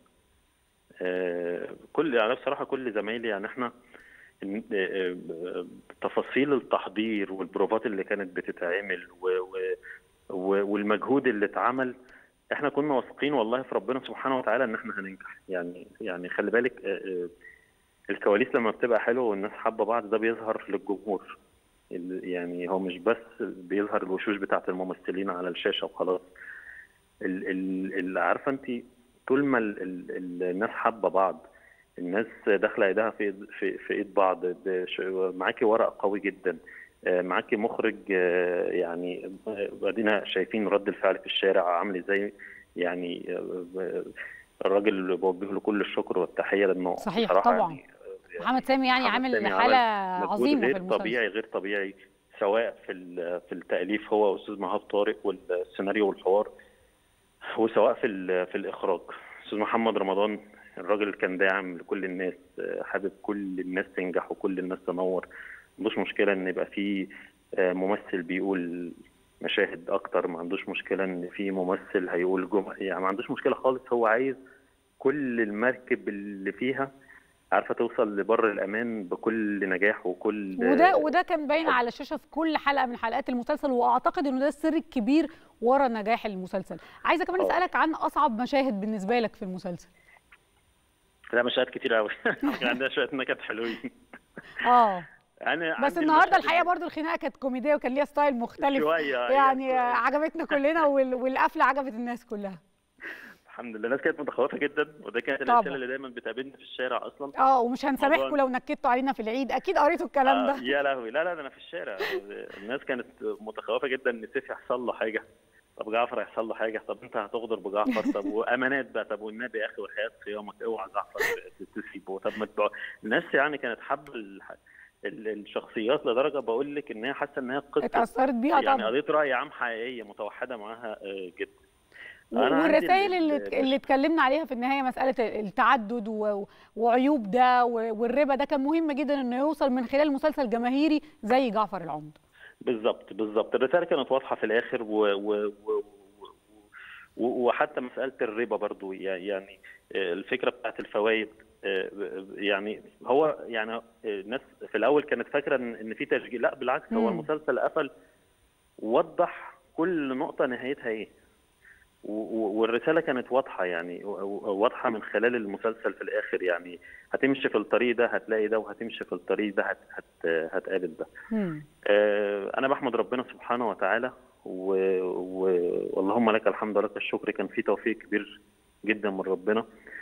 Speaker 4: آه، كل يعني بصراحه كل زمايلي يعني احنا إن- آه، آه، تفاصيل التحضير والبروفات اللي كانت بتتعمل و- و- و- والمجهود اللي اتعمل احنا كنا واثقين والله في ربنا سبحانه وتعالى ان احنا هننجح يعني يعني خلي بالك آه، آه، الكواليس لما بتبقى حلوه والناس حابه بعض ده بيظهر للجمهور ال- يعني هو مش بس بيظهر الوشوش بتاعت الممثلين على الشاشه وخلاص ال- ال- ال- عارفه انت طول ما ال- ال- ال- الناس حابه بعض الناس داخله ايدها في إيد- في في ايد بعض ده ش- معاكي ورق قوي جدا آه، معاكي مخرج آه، يعني آه، ادينا شايفين رد الفعل في الشارع عامل ازاي يعني آه، الراجل اللي بوجه له كل الشكر والتحيه لانه
Speaker 1: صحيح
Speaker 4: بصراحة
Speaker 1: طبعا.
Speaker 4: يعني
Speaker 1: محمد سامي يعني
Speaker 4: محمد
Speaker 1: عامل
Speaker 4: سامي
Speaker 1: حاله
Speaker 4: مجهود
Speaker 1: عظيمه في
Speaker 4: غير
Speaker 1: المسلسل
Speaker 4: طبيعي غير طبيعي سواء في ال- في التاليف هو استاذ مهاب طارق والسيناريو والحوار وسواء في ال- في الاخراج استاذ محمد رمضان الراجل اللي كان داعم لكل الناس آه، حابب كل الناس تنجح وكل الناس تنور ما عندوش مشكله ان يبقى في آه، ممثل بيقول مشاهد اكتر ما عندوش مشكله ان في ممثل هيقول جمل يعني ما عندوش مشكله خالص هو عايز كل المركب اللي فيها عارفه توصل لبر الامان بكل نجاح وكل
Speaker 1: وده وده كان باين
Speaker 4: حب.
Speaker 1: على الشاشه في كل حلقه من حلقات المسلسل واعتقد انه ده السر الكبير ورا نجاح المسلسل عايزه كمان
Speaker 4: آه.
Speaker 1: اسالك عن اصعب مشاهد بالنسبه لك في المسلسل
Speaker 4: لا مشاهد كتير قوي كان عندنا شويه نكت حلوين
Speaker 1: اه
Speaker 4: يعني
Speaker 1: بس
Speaker 4: عندي
Speaker 1: النهارده
Speaker 4: المشهد
Speaker 1: الحقيقه برضو الخناقه كانت كوميديه وكان ليها ستايل مختلف
Speaker 4: شويه
Speaker 1: يعني
Speaker 4: شوية.
Speaker 1: عجبتنا كلنا وال- والقفله عجبت الناس كلها
Speaker 4: الحمد لله الناس كانت متخوفه جدا وده كانت
Speaker 1: طبعا.
Speaker 4: الاسئله اللي دايما بتقابلنا في الشارع اصلا
Speaker 1: اه ومش هنسامحكم
Speaker 4: موضوع-
Speaker 1: لو نكدتوا علينا في العيد اكيد قريتوا الكلام
Speaker 4: آه،
Speaker 1: ده
Speaker 4: يا لهوي لا لا ده انا في الشارع الناس كانت متخوفه جدا ان سيف يحصل له حاجه طب جعفر يحصل له حاجه طب انت هتغدر بجعفر طب وامانات بقى طب والنبي يا اخي وحياه صيامك اوعى جعفر تسيبه طب ما تبقى الناس يعني كانت حابه الح- ال- الشخصيات لدرجه بقول لك ان هي حاسه ان هي قصه
Speaker 1: اتاثرت بيها
Speaker 4: يعني
Speaker 1: طبعا
Speaker 4: قضيه راي عام حقيقيه متوحده معاها آه، جدا أنا عندي
Speaker 1: والرسائل
Speaker 4: ال-
Speaker 1: اللي
Speaker 4: ال-
Speaker 1: اللي اتكلمنا عليها في النهايه مساله التعدد و- وعيوب ده و- والربا ده كان مهم جدا انه يوصل من خلال مسلسل جماهيري زي جعفر العمده
Speaker 4: بالظبط بالظبط الرساله كانت واضحه في الاخر و... و... و... و... وحتى مساله الربا برضو يعني الفكره بتاعت الفوائد يعني هو يعني الناس في الاول كانت فاكره ان إن في تشجيع لا بالعكس هو
Speaker 1: مم.
Speaker 4: المسلسل قفل وضح كل نقطه نهايتها ايه و- و- والرساله كانت واضحه يعني و- و- واضحه من خلال المسلسل في الاخر يعني هتمشي في الطريق ده هتلاقي ده وهتمشي في الطريق ده هت... هت... هتقابل ده
Speaker 1: مم.
Speaker 4: آه، أنا بحمد ربنا سبحانه وتعالى و... و... واللهم لك الحمد ولك الشكر كان في توفيق كبير جدا من ربنا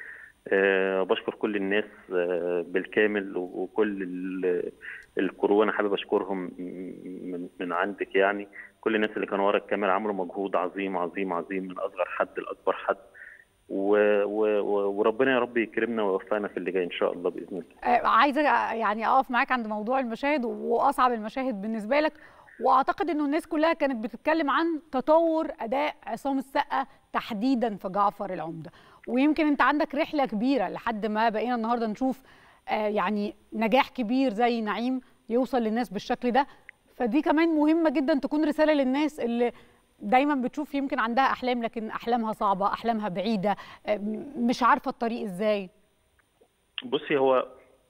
Speaker 4: آه، بشكر كل الناس آه، بالكامل و- وكل ال- الكرو أنا حابب أشكرهم من, من عندك يعني كل الناس اللي كانوا ورا الكاميرا عملوا مجهود عظيم عظيم عظيم من أصغر حد لأكبر حد و... و... و- وربنا يا رب يكرمنا ويوفقنا في اللي جاي إن شاء الله بإذن الله
Speaker 1: آه، عايزه يعني اقف معاك عند موضوع المشاهد واصعب المشاهد بالنسبه لك واعتقد انه الناس كلها كانت بتتكلم عن تطور اداء عصام السقا تحديدا في جعفر العمده ويمكن انت عندك رحله كبيره لحد ما بقينا النهارده نشوف آه، يعني نجاح كبير زي نعيم يوصل للناس بالشكل ده فدي كمان مهمه جدا تكون رساله للناس اللي دايما بتشوف يمكن عندها احلام لكن احلامها صعبه احلامها بعيده آه، مش عارفه الطريق ازاي
Speaker 4: بصي هو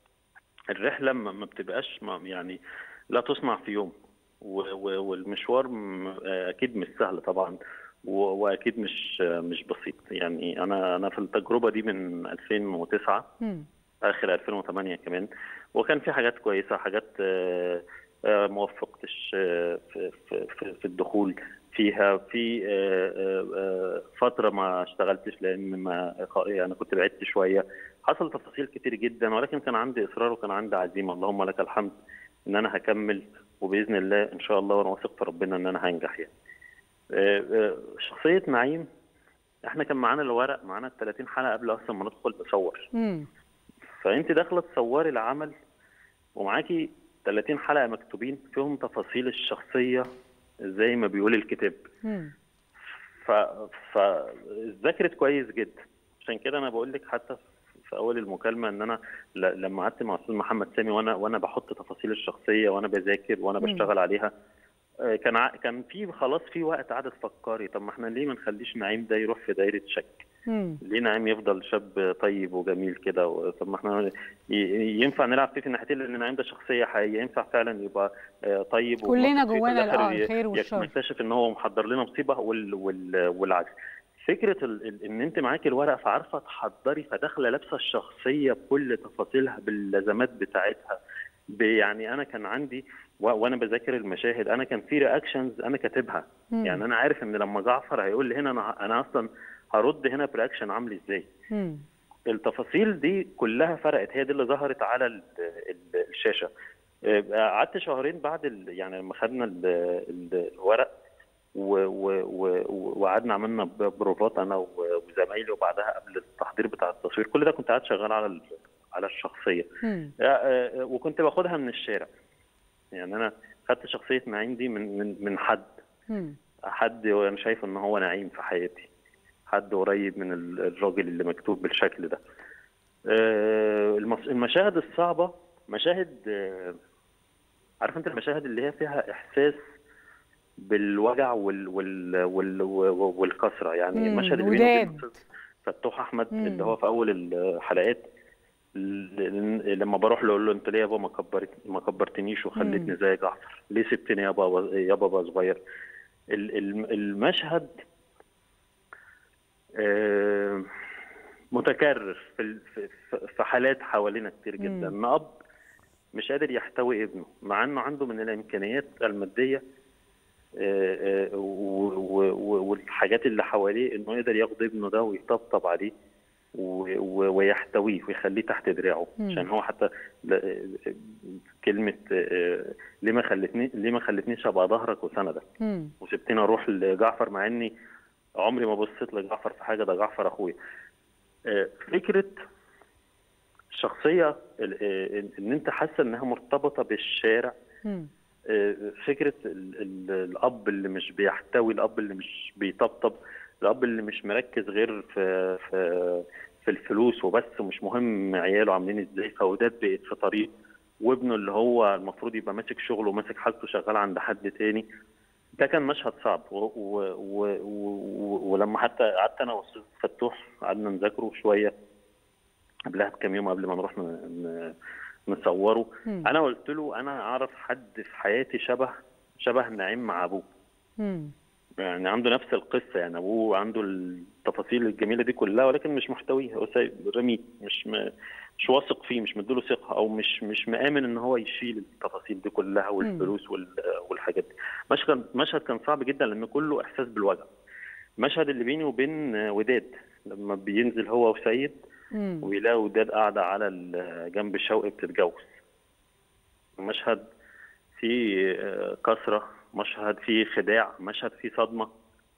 Speaker 4: الرحله ما ما بتبقاش ما يعني لا تصنع في يوم و- و- والمشوار م- اكيد مش سهل طبعا و- واكيد مش مش بسيط يعني انا انا في التجربه دي من 2009
Speaker 1: مم.
Speaker 4: اخر 2008 كمان وكان في حاجات كويسه حاجات آه، آه، ما وفقتش آه، في في في- في الدخول فيها في آه، آه، آه، فتره ما اشتغلتش لان ما يعني كنت بعدت شويه حصل تفاصيل كتير جدا ولكن كان عندي اصرار وكان عندي عزيمه اللهم لك الحمد ان انا هكمل وباذن الله ان شاء الله وانا واثق في ربنا ان انا هنجح يعني. آه، آه، شخصيه نعيم احنا كان معانا الورق معانا ال 30 حلقه قبل اصلا ما ندخل نصور
Speaker 1: مم.
Speaker 4: فانت داخله تصوري العمل ومعاكي 30 حلقه مكتوبين فيهم تفاصيل الشخصيه زي ما بيقول الكتاب
Speaker 1: مم.
Speaker 4: ف فذاكرت كويس جدا عشان كده انا بقول لك حتى في اول المكالمه ان انا ل- لما قعدت مع استاذ محمد سامي وانا وانا بحط تفاصيل الشخصيه وانا بذاكر وانا
Speaker 1: مم.
Speaker 4: بشتغل عليها آه، كان ع- كان في خلاص في وقت قعدت تفكري طب ما احنا ليه ما نخليش نعيم ده يروح في دايره شك
Speaker 1: مم.
Speaker 4: ليه نعيم يفضل شاب طيب وجميل كده و- طب ما احنا ي- ينفع نلعب فيه في الناحيتين لان نعيم ده شخصيه حقيقيه ينفع فعلا يبقى آه، طيب
Speaker 1: كلنا
Speaker 4: ومبسوط. في
Speaker 1: جوانا
Speaker 4: الآخر
Speaker 1: آه،
Speaker 4: ي-
Speaker 1: الخير
Speaker 4: ي-
Speaker 1: والشر.
Speaker 4: نكتشف ان هو محضر لنا مصيبه وال وال والعكس فكره ال... ال- ان انت معاكي الورقه فعارفه تحضري فداخله لابسه الشخصيه بكل تفاصيلها باللازمات بتاعتها ب... يعني انا كان عندي و... وانا بذاكر المشاهد انا كان في رياكشنز انا كاتبها
Speaker 1: مم.
Speaker 4: يعني انا عارف ان لما جعفر هيقول لي هنا انا انا اصلا هرد هنا برياكشن عامل ازاي
Speaker 1: مم.
Speaker 4: التفاصيل دي كلها فرقت هي دي اللي ظهرت على ال- ال- الشاشه آه، قعدت شهرين بعد ال- يعني لما خدنا ال- ال- الورق و- و- و- وقعدنا عملنا ب- بروفات انا و- وزمايلي وبعدها قبل التحضير بتاع التصوير كل ده كنت قاعد شغال على ال- على الشخصيه
Speaker 1: مم.
Speaker 4: آه، آه، وكنت باخدها من الشارع يعني انا خدت شخصيه نعيم دي من من من حد
Speaker 1: مم.
Speaker 4: حد انا شايف ان هو نعيم في حياتي حد قريب من ال- الراجل اللي مكتوب بالشكل ده آه، المس- المشاهد الصعبه مشاهد آه، عارف انت المشاهد اللي هي فيها احساس بالوجع وال وال وال والكسره يعني
Speaker 1: مم،
Speaker 4: المشهد اللي بينه وبين
Speaker 1: وداد.
Speaker 4: الأستاذ فتوح احمد
Speaker 1: مم.
Speaker 4: اللي هو في اول الحلقات ل- لما بروح له اقول له انت ليه يابا ما كبرت ما كبرتنيش وخليتني زي جعفر ليه سبتني يا بابا يا بابا صغير ال- ال- المشهد آه، متكرر في ال- في- في- في حالات حوالينا كتير جدا ان اب مش قادر يحتوي ابنه مع انه عنده من الامكانيات الماديه آه، آه، و- و- و- والحاجات اللي حواليه انه يقدر ياخد ابنه ده ويطبطب عليه و- و- ويحتويه ويخليه تحت دراعه
Speaker 1: مم.
Speaker 4: عشان هو حتى ل- كلمه آه، ليه ما خلتني ليه ما خلتنيش ابقى ظهرك وسندك
Speaker 1: مم.
Speaker 4: وسبتني اروح لجعفر مع اني عمري ما بصيت لجعفر في حاجه ده جعفر اخويا آه، فكره الشخصيه ال- آه، ان انت حاسه انها مرتبطه بالشارع
Speaker 1: مم.
Speaker 4: آه، فكره ال- ال- الاب اللي مش بيحتوي الاب اللي مش بيطبطب الاب اللي مش مركز غير في في في الفلوس وبس ومش مهم عياله عاملين ازاي فوداد بقت في طريق وابنه اللي هو المفروض يبقى ماسك شغله وماسك حاجته شغال عند حد تاني ده كان مشهد صعب و و و و ولما حتى قعدت انا واستاذ فتوح قعدنا نذاكره شويه قبلها بكام يوم قبل ما نروح ن- ن- نصوره
Speaker 1: مم.
Speaker 4: انا قلت له انا اعرف حد في حياتي شبه شبه نعيم مع ابوه
Speaker 1: مم.
Speaker 4: يعني عنده نفس القصه يعني ابوه عنده التفاصيل الجميله دي كلها ولكن مش محتويه هو سايب رميه مش م... مش واثق فيه مش مديله ثقه او مش مش مآمن ان هو يشيل التفاصيل دي كلها والفلوس وال... والحاجات دي مشهد مشهد كان صعب جدا لان كله احساس بالوجع المشهد اللي بيني وبين وداد لما بينزل هو وسيد
Speaker 1: مم.
Speaker 4: ويلاقي وداد قاعده على ال- جنب الشوقي بتتجوز مشهد فيه آه، كسرة مشهد فيه خداع مشهد فيه صدمة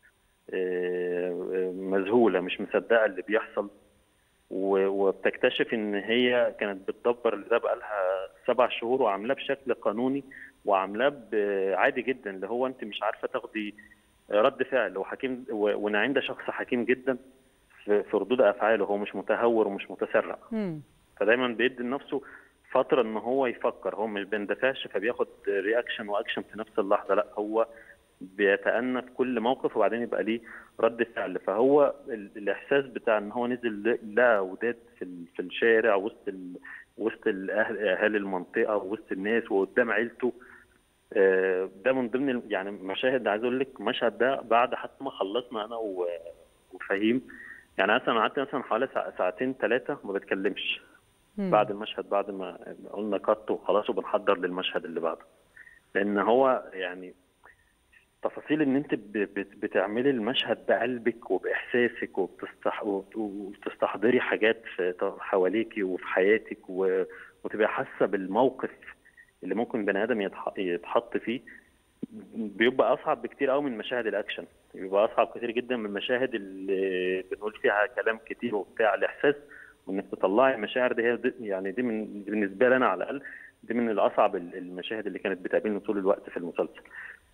Speaker 4: آه، آه، مذهولة مش مصدقة اللي بيحصل و- وبتكتشف ان هي كانت بتدبر ده بقالها سبع شهور وعاملاه بشكل قانوني وعاملاه ب- عادي جدا اللي هو انت مش عارفه تاخدي رد فعل وحكيم و- ونعيم ده شخص حكيم جدا في في ردود افعاله هو مش متهور ومش متسرع
Speaker 1: مم.
Speaker 4: فدايما بيدي لنفسه فتره ان هو يفكر هو مش بيندفعش فبياخد رياكشن واكشن في نفس اللحظه لا هو بيتأنى في كل موقف وبعدين يبقى ليه رد فعل فهو ال- الاحساس بتاع ان هو نزل لا وداد في ال- في الشارع وسط ال... وسط الأهل- اهالي المنطقه ووسط الناس وقدام عيلته آه، ده من ضمن ال- يعني مشاهد عايز اقول لك المشهد ده بعد حتى ما خلصنا انا و- وفهيم يعني مثلا قعدت مثلا حوالي ساع- ساعتين ثلاثه ما بتكلمش
Speaker 1: مم.
Speaker 4: بعد المشهد بعد ما قلنا كات وخلاص وبنحضر للمشهد اللي بعده لان هو يعني تفاصيل ان انت ب- بت- بتعملي المشهد بقلبك وباحساسك وبتستح... وبت- وبتستحضري حاجات في حواليكي وفي حياتك و... وتبقى حاسه بالموقف اللي ممكن بني ادم يتح... يتحط فيه بيبقى اصعب بكتير قوي من مشاهد الاكشن بيبقى اصعب كتير جدا من المشاهد اللي بنقول فيها كلام كتير وبتاع الاحساس وانك تطلعي المشاعر دي هي دي يعني دي من دي بالنسبه لي انا على الاقل دي من الاصعب ال- المشاهد اللي كانت بتقابلني طول الوقت في المسلسل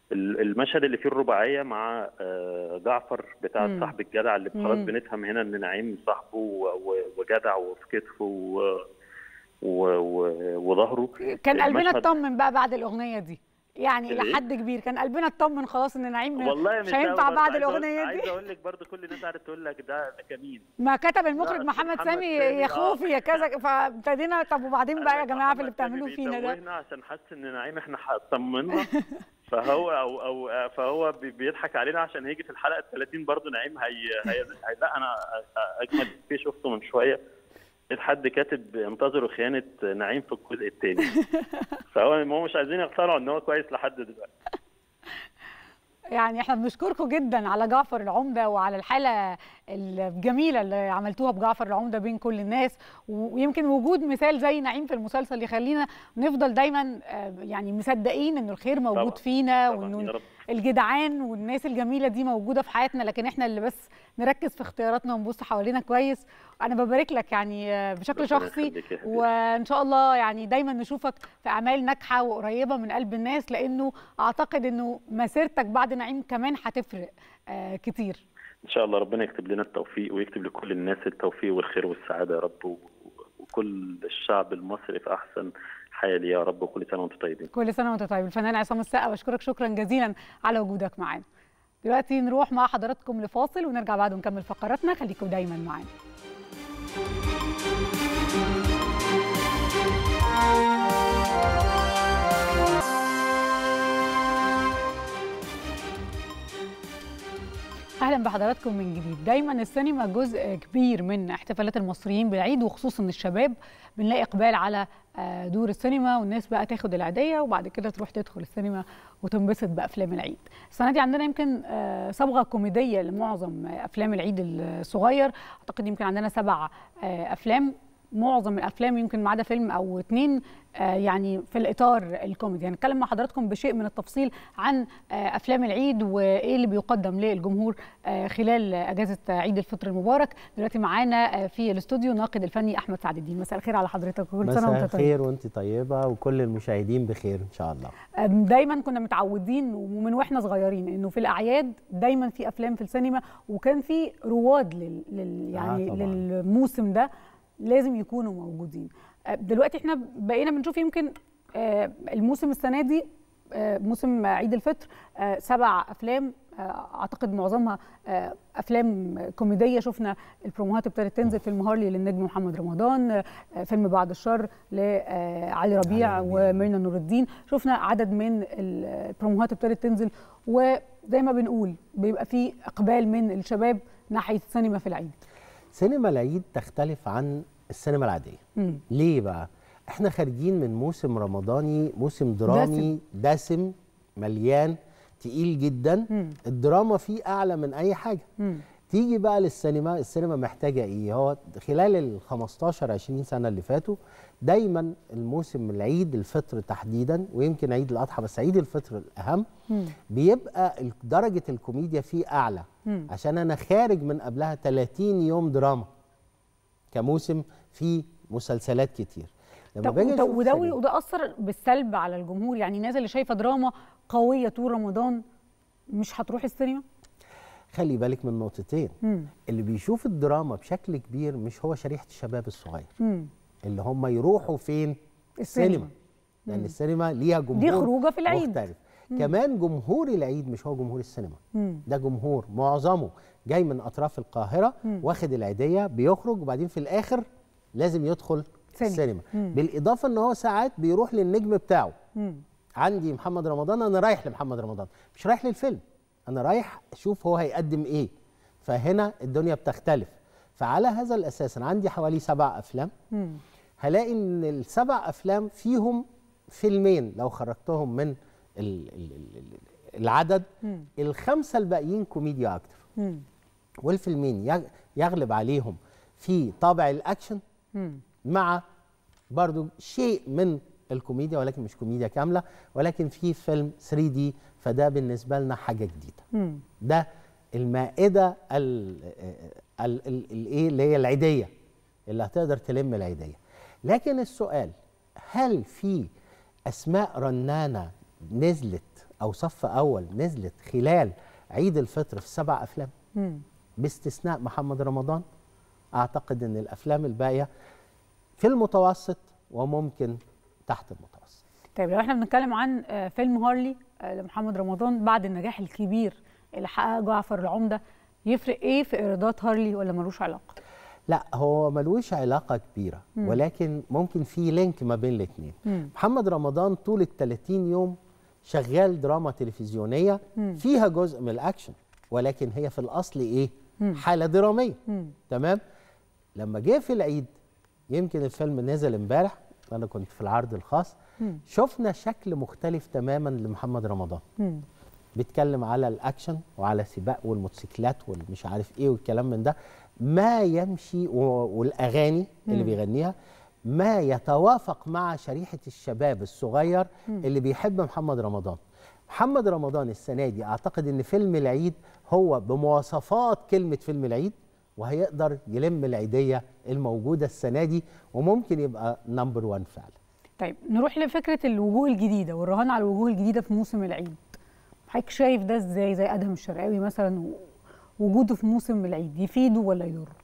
Speaker 4: ال- المشهد اللي فيه الرباعيه مع آه، جعفر بتاع
Speaker 1: مم.
Speaker 4: صاحب الجدع اللي خلاص
Speaker 1: مم.
Speaker 4: بنفهم هنا ان نعيم صاحبه و- و- وجدع وفي كتفه و- و- و- وظهره
Speaker 1: كان قلبنا
Speaker 4: المشهد-
Speaker 1: اطمن بقى بعد الاغنيه دي يعني الى
Speaker 4: الإيه؟
Speaker 1: حد كبير كان قلبنا اطمن خلاص ان نعيم
Speaker 4: والله
Speaker 1: مش هينفع
Speaker 4: قوي برضه.
Speaker 1: بعد
Speaker 4: عايز أقول-
Speaker 1: الاغنيه
Speaker 4: عايز
Speaker 1: دي
Speaker 4: اقول لك برضه كل الناس قاعده تقول لك ده ده كمين
Speaker 1: ما كتب المخرج
Speaker 4: لا،
Speaker 1: محمد
Speaker 4: محمد
Speaker 1: سامي
Speaker 4: سامي،
Speaker 1: يا
Speaker 4: آه.
Speaker 1: خوفي يا كذا فابتدينا طب وبعدين بقى يا جماعه في اللي بتعملوه فينا ده
Speaker 4: ده عشان حاسس ان نعيم احنا طمنا فهو او او فهو بي- بيضحك علينا عشان هيجي في الحلقه ال 30 برضه نعيم هي, هي, هي لا انا اجمل في شفته من شويه لقيت حد كاتب انتظروا خيانه نعيم في الجزء الثاني فهو هم مش عايزين يقتنعوا ان هو كويس لحد دلوقتي
Speaker 1: يعني احنا بنشكركم جدا على جعفر العمده وعلى الحاله الجميله اللي عملتوها بجعفر العمده بين كل الناس و- ويمكن وجود مثال زي نعيم في المسلسل يخلينا نفضل دايما آه، يعني مصدقين انه الخير موجود
Speaker 4: طبعاً،
Speaker 1: فينا
Speaker 4: طبعا يا
Speaker 1: وانه
Speaker 4: رب
Speaker 1: الجدعان والناس الجميله دي موجوده في حياتنا لكن احنا اللي بس نركز في اختياراتنا ونبص حوالينا كويس انا ببارك لك يعني آه، بشكل
Speaker 4: ربنا
Speaker 1: شخصي
Speaker 4: يخليك يا حبيبي.
Speaker 1: وان شاء الله يعني دايما نشوفك في اعمال ناجحه وقريبه من قلب الناس لانه اعتقد انه مسيرتك بعد نعيم كمان هتفرق آه كتير
Speaker 4: ان شاء الله ربنا يكتب لنا التوفيق ويكتب لكل الناس التوفيق والخير والسعاده يا رب و- وكل الشعب المصري في احسن حال يا رب وكل سنه وانتم طيبين
Speaker 1: كل سنه وانت طيب الفنان عصام السقا بشكرك شكرا جزيلا على وجودك معانا دلوقتي نروح مع حضراتكم لفاصل ونرجع بعد ونكمل فقراتنا خليكم دايما معانا اهلا بحضراتكم من جديد دايما السينما جزء كبير من احتفالات المصريين بالعيد وخصوصا الشباب بنلاقي اقبال على آه، دور السينما والناس بقى تاخد العيديه وبعد كده تروح تدخل السينما وتنبسط بافلام العيد السنه دي عندنا يمكن آه، صبغه كوميديه لمعظم آه، افلام العيد الصغير اعتقد يمكن عندنا سبع آه، افلام معظم الافلام يمكن ما عدا فيلم او اتنين آه، يعني في الاطار الكوميدي هنتكلم مع حضراتكم بشيء من التفصيل عن آه، افلام العيد وايه اللي بيقدم للجمهور آه، خلال اجازه عيد الفطر المبارك دلوقتي معانا آه، في الاستوديو الناقد الفني احمد سعد الدين مساء الخير على حضرتك وكل سنه
Speaker 5: مساء
Speaker 1: وانت طيب
Speaker 5: الخير وانت طيبه وكل المشاهدين بخير ان شاء الله
Speaker 1: أم، دايما كنا متعودين ومن واحنا صغيرين انه في الاعياد دايما في افلام في السينما وكان في رواد لل, لل يعني
Speaker 5: طبعاً.
Speaker 1: للموسم ده لازم يكونوا موجودين أه، دلوقتي احنا بقينا بنشوف يمكن آه، الموسم السنه دي آه، موسم عيد الفطر آه، سبع افلام آه، اعتقد معظمها آه، افلام كوميديه شفنا البروموهات ابتدت تنزل فيلم هارلي للنجم محمد رمضان آه، فيلم بعد الشر لعلي ربيع
Speaker 5: علي ربيع.
Speaker 1: وميرنا نور الدين شفنا عدد من البروموهات ابتدت تنزل وزي ما بنقول بيبقى في اقبال من الشباب ناحيه السينما في العيد
Speaker 5: سينما العيد تختلف عن السينما العاديه
Speaker 1: مم.
Speaker 5: ليه بقى احنا خارجين من موسم رمضاني موسم درامي دسم مليان تقيل جدا
Speaker 1: مم.
Speaker 5: الدراما فيه اعلى من اي حاجه
Speaker 1: مم.
Speaker 5: تيجي بقى للسينما السينما محتاجه ايه هو خلال ال 15 20 سنه اللي فاتوا دايما الموسم العيد الفطر تحديدا ويمكن عيد الاضحى بس عيد الفطر الاهم
Speaker 1: مم.
Speaker 5: بيبقى ال- درجه الكوميديا فيه اعلى
Speaker 1: مم.
Speaker 5: عشان انا خارج من قبلها 30 يوم دراما كموسم فيه مسلسلات كتير لما
Speaker 1: طب
Speaker 5: باجي
Speaker 1: وده
Speaker 5: أشوف
Speaker 1: وده
Speaker 5: سينما-
Speaker 1: وده اثر بالسلب على الجمهور يعني الناس اللي شايفه دراما قويه طول رمضان مش هتروح السينما
Speaker 5: خلي بالك من نقطتين
Speaker 1: مم.
Speaker 5: اللي بيشوف الدراما بشكل كبير مش هو شريحه الشباب الصغير
Speaker 1: مم.
Speaker 5: اللي هم يروحوا فين
Speaker 1: السينما.
Speaker 5: السينما لان السينما ليها جمهور
Speaker 1: دي خروجه في العيد.
Speaker 5: مختلف كمان جمهور العيد مش هو جمهور السينما
Speaker 1: مم.
Speaker 5: ده جمهور معظمه جاي من اطراف القاهره واخد العيديه بيخرج وبعدين في الاخر لازم يدخل
Speaker 1: سينما.
Speaker 5: السينما
Speaker 1: مم.
Speaker 5: بالاضافه ان هو ساعات بيروح للنجم بتاعه
Speaker 1: مم.
Speaker 5: عندي محمد رمضان انا رايح لمحمد رمضان مش رايح للفيلم انا رايح اشوف هو هيقدم ايه فهنا الدنيا بتختلف فعلى هذا الاساس انا عندي حوالي سبع افلام
Speaker 1: مم.
Speaker 5: هلاقي ان السبع افلام فيهم فيلمين لو خرجتهم من ال ال ال ال العدد
Speaker 1: مم.
Speaker 5: الخمسه الباقيين كوميديا اكتر
Speaker 1: مم.
Speaker 5: والفيلمين يغ- يغلب عليهم في طابع الاكشن
Speaker 1: مم.
Speaker 5: مع برضو شيء من الكوميديا ولكن مش كوميديا كامله ولكن في فيلم 3 دي فده بالنسبه لنا حاجه جديده
Speaker 1: مم.
Speaker 5: ده المائده ال- ال- ال- الايه اللي هي العيديه اللي هتقدر تلم العيديه لكن السؤال هل في اسماء رنانه نزلت او صف اول نزلت خلال عيد الفطر في سبع افلام
Speaker 1: مم.
Speaker 5: باستثناء محمد رمضان اعتقد ان الافلام الباقيه في المتوسط وممكن تحت المتوسط
Speaker 1: طيب لو احنا بنتكلم عن آه، فيلم هارلي آه، لمحمد رمضان بعد النجاح الكبير اللي حققه جعفر العمده يفرق ايه في ايرادات هارلي ولا ملوش علاقه؟
Speaker 5: لا هو ملوش علاقه كبيره
Speaker 1: مم.
Speaker 5: ولكن ممكن في لينك ما بين الاثنين
Speaker 1: مم.
Speaker 5: محمد رمضان طول ال 30 يوم شغال دراما تلفزيونيه
Speaker 1: مم.
Speaker 5: فيها جزء من الاكشن ولكن هي في الاصل ايه
Speaker 1: مم.
Speaker 5: حاله دراميه
Speaker 1: مم.
Speaker 5: تمام لما جه في العيد يمكن الفيلم نزل امبارح انا كنت في العرض الخاص
Speaker 1: مم.
Speaker 5: شفنا شكل مختلف تماما لمحمد رمضان
Speaker 1: مم.
Speaker 5: بيتكلم على الاكشن وعلى سباق والموتوسيكلات والمش عارف ايه والكلام من ده ما يمشي و- والاغاني اللي
Speaker 1: مم.
Speaker 5: بيغنيها ما يتوافق مع شريحه الشباب الصغير اللي بيحب محمد رمضان محمد رمضان السنه دي اعتقد ان فيلم العيد هو بمواصفات كلمه فيلم العيد وهيقدر يلم العيديه الموجوده السنه دي وممكن يبقى نمبر 1 فعلا
Speaker 1: طيب نروح لفكره الوجوه الجديده والرهان على الوجوه الجديده في موسم العيد حضرتك شايف ده ازاي زي ادهم الشرقاوي مثلا و- وجوده في موسم العيد يفيده ولا يضره؟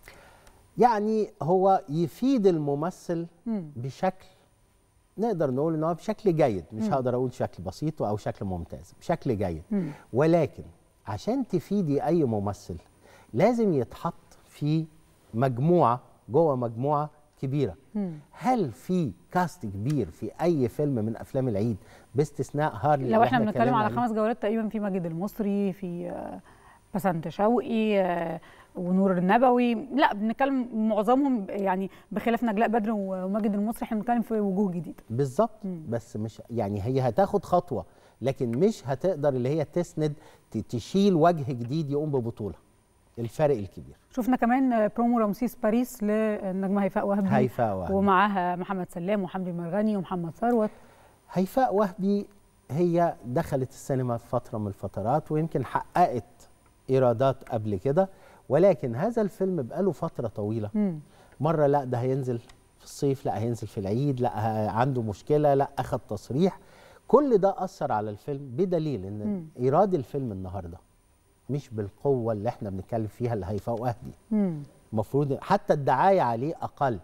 Speaker 5: يعني هو يفيد الممثل
Speaker 1: مم.
Speaker 5: بشكل نقدر نقول ان هو بشكل جيد مش
Speaker 1: مم.
Speaker 5: هقدر اقول شكل بسيط او شكل ممتاز بشكل جيد
Speaker 1: مم.
Speaker 5: ولكن عشان تفيدي اي ممثل لازم يتحط في مجموعه جوه مجموعه كبيره
Speaker 1: مم.
Speaker 5: هل في كاست كبير في اي فيلم من افلام العيد باستثناء هارلي
Speaker 1: لو
Speaker 5: اللي
Speaker 1: احنا بنتكلم
Speaker 5: اتكلمنا
Speaker 1: على
Speaker 5: عليه؟
Speaker 1: خمس جولات تقريبا في ماجد المصري في آه، بسنت شوقي آه، ونور النبوي لا بنتكلم معظمهم يعني بخلاف نجلاء بدر وماجد المصري احنا بنتكلم في وجوه جديده
Speaker 5: بالظبط
Speaker 1: مم.
Speaker 5: بس مش يعني هي هتاخد خطوه لكن مش هتقدر اللي هي تسند ت- تشيل وجه جديد يقوم ببطوله الفرق الكبير
Speaker 1: شفنا كمان آه، برومو رمسيس باريس للنجمه هيفاء وهبي
Speaker 5: هيفاء وهبي
Speaker 1: ومعاها محمد سلام وحمدي مرغني ومحمد ثروت
Speaker 5: هيفاء وهبي هي دخلت السينما في فتره من الفترات ويمكن حققت ايرادات قبل كده ولكن هذا الفيلم بقاله فتره طويله
Speaker 1: مم.
Speaker 5: مره لا ده هينزل في الصيف لا هينزل في العيد لا ه- عنده مشكله لا اخذ تصريح كل ده اثر على الفيلم بدليل ان
Speaker 1: مم.
Speaker 5: ايراد الفيلم النهارده مش بالقوه اللي احنا بنتكلم فيها اللي هيفاء وهبي
Speaker 1: مم.
Speaker 5: المفروض حتى الدعايه عليه اقل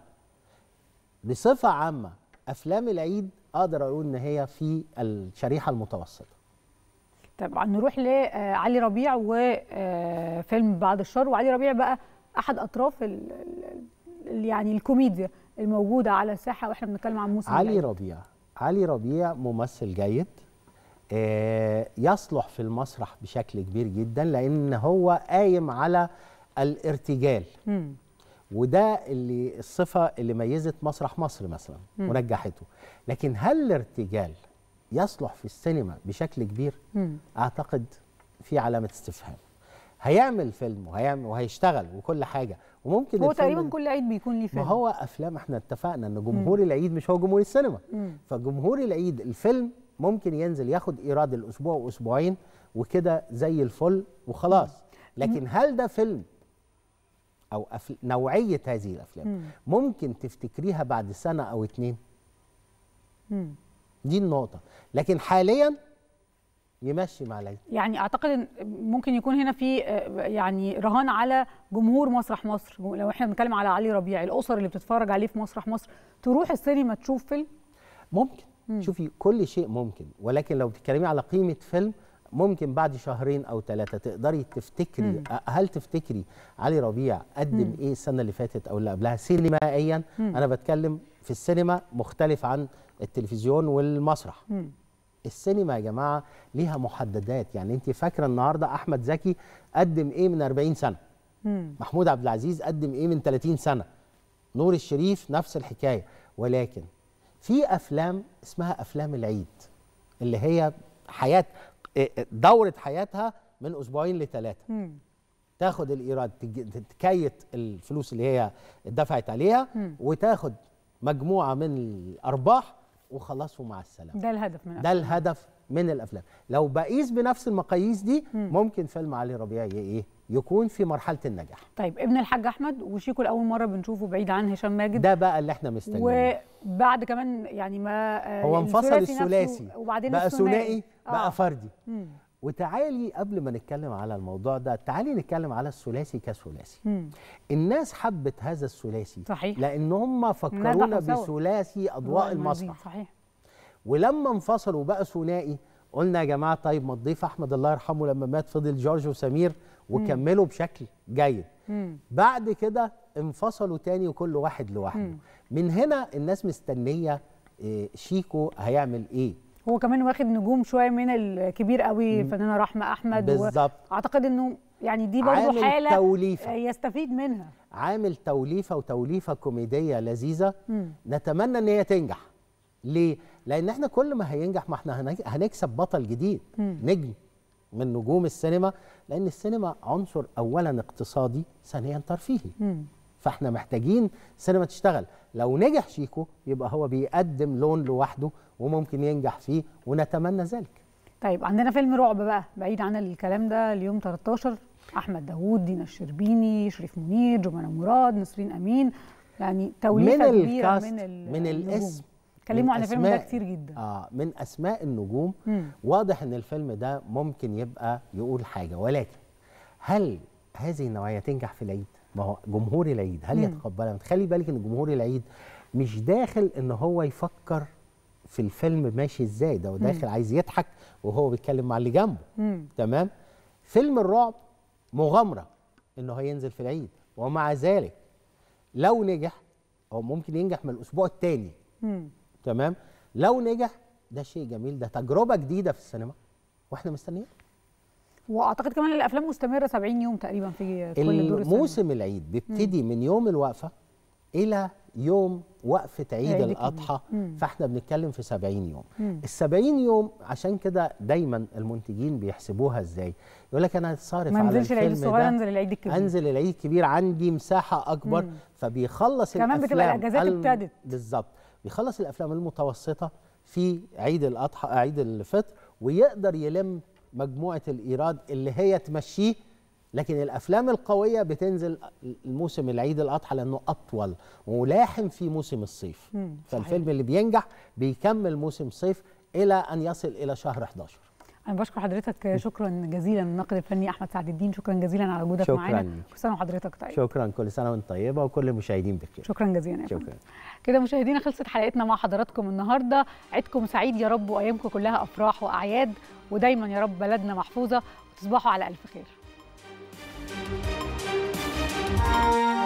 Speaker 5: بصفه عامه افلام العيد اقدر اقول ان هي في الشريحه المتوسطه
Speaker 1: طبعا نروح لعلي ربيع وفيلم بعد الشر وعلي ربيع بقى احد اطراف ال ال يعني الكوميديا الموجوده على الساحه واحنا بنتكلم عن موسم
Speaker 5: علي
Speaker 1: العيد.
Speaker 5: ربيع علي ربيع ممثل جيد آه، يصلح في المسرح بشكل كبير جدا لان هو قايم على الارتجال
Speaker 1: مم.
Speaker 5: وده اللي الصفه اللي ميزت مسرح مصر مثلا
Speaker 1: مم.
Speaker 5: ونجحته لكن هل الارتجال يصلح في السينما بشكل كبير
Speaker 1: مم.
Speaker 5: اعتقد في علامه استفهام هيعمل فيلم وهيعمل وهيشتغل وكل حاجه وممكن
Speaker 1: هو
Speaker 5: الفيلم
Speaker 1: تقريبا
Speaker 5: ده-
Speaker 1: كل عيد بيكون ليه
Speaker 5: ما
Speaker 1: فيلم
Speaker 5: هو افلام احنا اتفقنا ان جمهور العيد مش هو جمهور السينما
Speaker 1: مم.
Speaker 5: فجمهور العيد الفيلم ممكن ينزل ياخد ايراد الاسبوع واسبوعين وكده زي الفل وخلاص لكن هل ده فيلم او أفل... نوعيه هذه الافلام
Speaker 1: مم.
Speaker 5: ممكن تفتكريها بعد سنه او اتنين
Speaker 1: مم.
Speaker 5: دي النقطه لكن حاليا يمشي مع العيد
Speaker 1: يعني اعتقد ان ممكن يكون هنا في آه، يعني رهان على جمهور مسرح مصر لو احنا بنتكلم على علي ربيع الاسر اللي بتتفرج عليه في مسرح مصر تروح السينما تشوف فيلم
Speaker 5: ممكن
Speaker 1: مم.
Speaker 5: شوفي كل شيء ممكن ولكن لو بتتكلمي على قيمه فيلم ممكن بعد شهرين او ثلاثه تقدري تفتكري
Speaker 1: مم.
Speaker 5: أ- هل تفتكري علي ربيع قدم
Speaker 1: مم.
Speaker 5: ايه السنه اللي فاتت او اللي قبلها سينمائيا
Speaker 1: مم.
Speaker 5: انا بتكلم في السينما مختلف عن التلفزيون والمسرح
Speaker 1: مم.
Speaker 5: السينما يا جماعه ليها محددات يعني انت فاكره النهارده احمد زكي قدم ايه من 40 سنه
Speaker 1: مم.
Speaker 5: محمود عبد العزيز قدم ايه من 30 سنه نور الشريف نفس الحكايه ولكن في افلام اسمها افلام العيد اللي هي حياه إيه، دوره حياتها من اسبوعين لثلاثه
Speaker 1: مم.
Speaker 5: تاخد الايراد تج- تكيت الفلوس اللي هي اتدفعت عليها
Speaker 1: مم.
Speaker 5: وتاخد مجموعه من الارباح وخلاص ومع السلامه
Speaker 1: ده الهدف من
Speaker 5: ده الهدف من الافلام لو بقيس بنفس المقاييس دي
Speaker 1: مم.
Speaker 5: ممكن فيلم علي ربيع ي- ايه يكون في مرحله النجاح
Speaker 1: طيب ابن الحاج احمد وشيكو لاول مره بنشوفه بعيد عن هشام ماجد
Speaker 5: ده بقى اللي احنا مستنيينه
Speaker 1: وبعد كمان يعني ما آه،
Speaker 5: هو انفصل
Speaker 1: الثلاثي نفسه
Speaker 5: الثلاثي
Speaker 1: وبعدين
Speaker 5: بقى
Speaker 1: الثنائي.
Speaker 5: ثنائي بقى
Speaker 1: آه.
Speaker 5: فردي
Speaker 1: مم.
Speaker 5: وتعالي قبل ما نتكلم على الموضوع ده تعالي نتكلم على الثلاثي كثلاثي
Speaker 1: مم.
Speaker 5: الناس حبت هذا الثلاثي
Speaker 1: صحيح.
Speaker 5: لان هم فكرونا
Speaker 1: نجحوا سوا.
Speaker 5: بثلاثي اضواء
Speaker 1: المنزل،
Speaker 5: المسرح
Speaker 1: صحيح
Speaker 5: ولما انفصلوا بقى ثنائي قلنا يا جماعه طيب ما تضيف احمد الله يرحمه لما مات فضل جورج وسمير وكملوا بشكل جيد
Speaker 1: مم.
Speaker 5: بعد كده انفصلوا تاني وكل واحد لوحده
Speaker 1: مم.
Speaker 5: من هنا الناس مستنيه إيه، شيكو هيعمل ايه
Speaker 1: هو كمان واخد نجوم شويه من الكبير قوي الفنانه رحمه احمد
Speaker 5: بالظبط.
Speaker 1: واعتقد انه يعني دي برضه
Speaker 5: عامل
Speaker 1: حاله
Speaker 5: توليفة.
Speaker 1: آه، يستفيد منها
Speaker 5: عامل توليفه وتوليفه كوميديه لذيذه
Speaker 1: مم.
Speaker 5: نتمنى ان هي تنجح ليه لان احنا كل ما هينجح ما احنا هنج- هنكسب بطل جديد
Speaker 1: مم.
Speaker 5: نجم من نجوم السينما لان السينما عنصر اولا اقتصادي ثانيا ترفيهي
Speaker 1: مم.
Speaker 5: فاحنا محتاجين سينما تشتغل لو نجح شيكو يبقى هو بيقدم لون لوحده وممكن ينجح فيه ونتمنى ذلك
Speaker 1: طيب عندنا فيلم رعب بقى بعيد عن الكلام ده اليوم 13 احمد داوود دينا الشربيني شريف منير جمانة مراد نسرين امين يعني توليفه
Speaker 5: من
Speaker 1: كبيره
Speaker 5: الكاست
Speaker 1: من ال-
Speaker 5: من
Speaker 1: النجوم.
Speaker 5: الاسم
Speaker 1: اتكلموا
Speaker 5: من
Speaker 1: عن الفيلم ده
Speaker 5: أسماء-
Speaker 1: كتير جدا
Speaker 5: اه من اسماء النجوم
Speaker 1: مم.
Speaker 5: واضح ان الفيلم ده ممكن يبقى يقول حاجه ولكن هل هذه النوعيه تنجح في العيد؟ ما هو جمهور العيد هل
Speaker 1: مم.
Speaker 5: يتقبلها؟ خلي بالك ان جمهور العيد مش داخل ان هو يفكر في الفيلم ماشي ازاي ده هو داخل عايز يضحك وهو بيتكلم مع اللي جنبه
Speaker 1: مم.
Speaker 5: تمام؟ فيلم الرعب مغامره انه هينزل في العيد ومع ذلك لو نجح هو ممكن ينجح من الاسبوع الثاني
Speaker 1: مم.
Speaker 5: تمام لو نجح ده شيء جميل ده تجربه جديده في السينما واحنا مستنيين
Speaker 1: واعتقد كمان الافلام مستمره 70 يوم تقريبا في كل دور السينما.
Speaker 5: الموسم العيد بيبتدي من يوم الوقفه الى يوم وقفه عيد
Speaker 1: العيد
Speaker 5: الاضحى
Speaker 1: الكبير. مم.
Speaker 5: فاحنا بنتكلم في 70 يوم
Speaker 1: مم.
Speaker 5: ال 70 يوم عشان كده دايما المنتجين بيحسبوها ازاي يقول لك انا هتصرف
Speaker 1: ما
Speaker 5: على
Speaker 1: انزلش العيد
Speaker 5: الفيلم
Speaker 1: الصغير
Speaker 5: ده
Speaker 1: انزل العيد الكبير
Speaker 5: انزل العيد الكبير عندي مساحه اكبر
Speaker 1: مم.
Speaker 5: فبيخلص
Speaker 1: كمان بتبقى
Speaker 5: الافلام
Speaker 1: الأجازات
Speaker 5: الم-
Speaker 1: ابتدت.
Speaker 5: بالظبط بيخلص الافلام المتوسطه في عيد الاضحى عيد الفطر ويقدر يلم مجموعه الايراد اللي هي تمشيه لكن الافلام القويه بتنزل الموسم العيد الاضحى لانه اطول ولاحم في موسم الصيف
Speaker 1: مم، صحيح.
Speaker 5: فالفيلم اللي بينجح بيكمل موسم صيف الى ان يصل الى شهر 11
Speaker 1: انا بشكر حضرتك شكرا جزيلا الناقد الفني احمد سعد الدين شكرا جزيلا على وجودك
Speaker 5: شكراً
Speaker 1: معانا
Speaker 5: ليك.
Speaker 1: كل سنه وحضرتك طيب
Speaker 5: شكرا كل سنه وانت طيبه وكل المشاهدين بخير
Speaker 1: شكرا جزيلا يا فندم.
Speaker 5: شكرا
Speaker 1: كده مشاهدينا خلصت حلقتنا مع حضراتكم النهارده عيدكم سعيد يا رب وايامكم كلها افراح واعياد ودايما يا رب بلدنا محفوظه وتصبحوا على الف خير